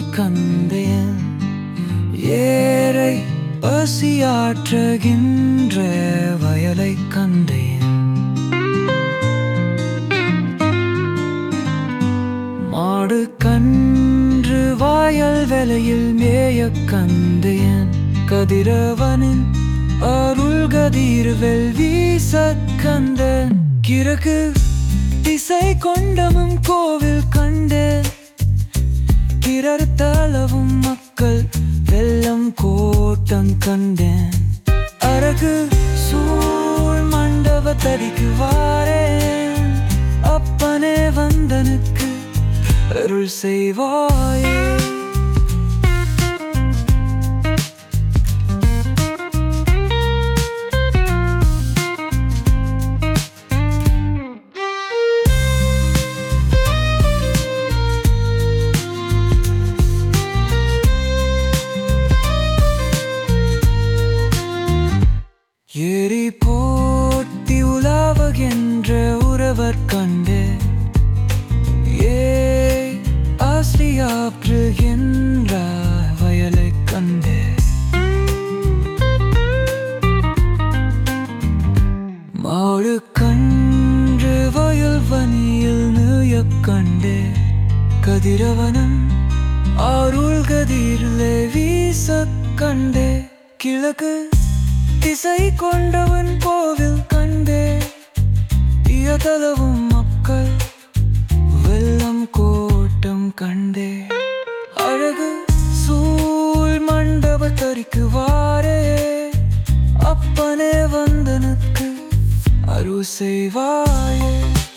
கண்டேன் ஏரை பசியாற்றுகின்ற வயலை கண்டேன் மாடு கன்று வாயல் வேலையில் மேய கண்டேன் கதிரவனின் அருள் கதிர்வெல் வீச கண்டேன் கிழக்கு திசை கொண்டமும் கோவில் கண்டேன் பிறர் தளவும் மக்கள் வெள்ளம் கோட்டம் கண்டேன் அரகு சூழ் மண்டபத்தடிக்கு வாரேன் அப்பனே வந்தனுக்கு அருள் செய்வாயே ஏரி போட்டி உலாவுகின்ற உறவர் கண்டு ஏ ஆசிரியாற்றுகின்ற வயலை கண்டு மாடு கன்று வயல் வனியில் நுயக் கண்டு கதிரவனம் அருள் கதிரிலே வீச கண்டே கிழக்கு திசை கொண்டவன் கோவில் கண்டே இயதளவும் மக்கள் வெள்ளம் கோட்டம் கண்டே அழகு சூழ் மண்டபத்தறிக்கு வாரே அப்பனே வந்தனுக்கு அரு செய்வாயே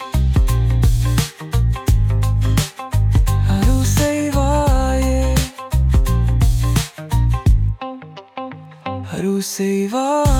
அரு செய்வாயே அரு செய்வாயே